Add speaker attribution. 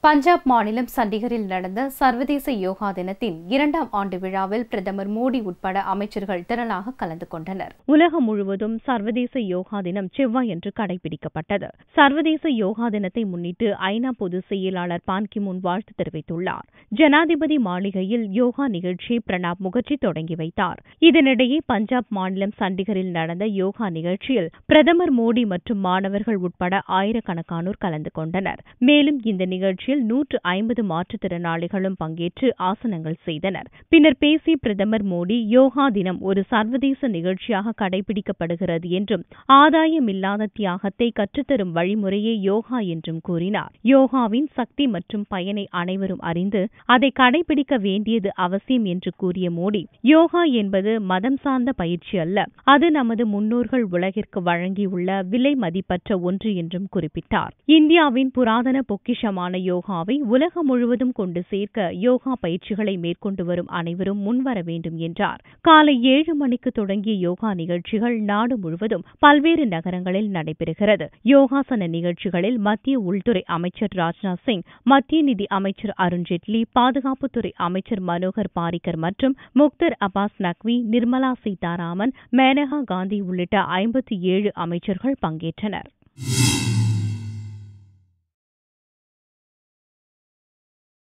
Speaker 1: பஞ்சாப் மாநிலம் சண்டிகரில் நடந்த சர்வதேச யோகா தினத்தின் இரண்டாம் ஆண்டு விழாவில் பிரதமர் மோடி உட்பட அமைச்சர்கள் திரளாக கலந்து கொண்டனர்
Speaker 2: உலகம் முழுவதும் சர்வதேச யோகா தினம் செவ்வாயன்று கடைபிடிக்கப்பட்டது சர்வதேச யோகா தினத்தை முன்னிட்டு ஐநா பொதுச் செயலாளர் பான் கி முன் வாழ்த்து தெரிவித்துள்ளார் ஜனாதிபதி மாளிகையில் யோகா நிகழ்ச்சியை பிரணாப் முகர்ஜி தொடங்கி வைத்தார் இதனிடையே பஞ்சாப் மாநிலம் சண்டிகரில் நடந்த யோகா நிகழ்ச்சியில் பிரதமர் மோடி மற்றும் மாணவர்கள் உட்பட ஆயிரக்கணக்கானோர் கலந்து கொண்டனர் மேலும் இந்த நிகழ்ச்சியில் நூற்று ஐம்பது மாற்றுத்திறனாளிகளும் பங்கேற்று ஆசனங்கள் செய்தனர் பின்னர் பேசிய பிரதமர் மோடி யோகா தினம் ஒரு சர்வதேச நிகழ்ச்சியாக கடைபிடிக்கப்படுகிறது என்றும் ஆதாயமில்லாத தியாகத்தை கற்றுத்தரும் வழிமுறையே யோகா என்றும் கூறினார் யோகாவின் சக்தி மற்றும் பயனை அனைவரும் அறிந்து அதை கடைபிடிக்க வேண்டியது அவசியம் என்று கூறிய மோடி யோகா என்பது மதம் சார்ந்த பயிற்சி அல்ல அது நமது முன்னோர்கள் உலகிற்கு வழங்கியுள்ள விலை மதிப்பற்ற ஒன்று என்றும் குறிப்பிட்டார் இந்தியாவின் புராதன பொக்கிஷமான யோகாவை உலகம் முழுவதும் கொண்டு சேர்க்க யோகா பயிற்சிகளை மேற்கொண்டு வரும் அனைவரும் முன்வர வேண்டும் என்றார் காலை ஏழு மணிக்கு தொடங்கிய யோகா நிகழ்ச்சிகள் நாடு முழுவதும் பல்வேறு நகரங்களில் நடைபெறுகிறது யோகாசன நிகழ்ச்சிகளில் மத்திய உள்துறை அமைச்சர் ராஜ்நாத் சிங் மத்திய நிதி அமைச்சர் அருண்ஜேட்லி பாதுகாப்புத்துறை அமைச்சர் மனோகர் பாரிக்கர் மற்றும் முக்தர் அப்பாஸ் நக்வி நிர்மலா சீதாராமன் மேனகா காந்தி உள்ளிட்ட ஐம்பத்தி ஏழு அமைச்சர்கள் பங்கேற்றனர்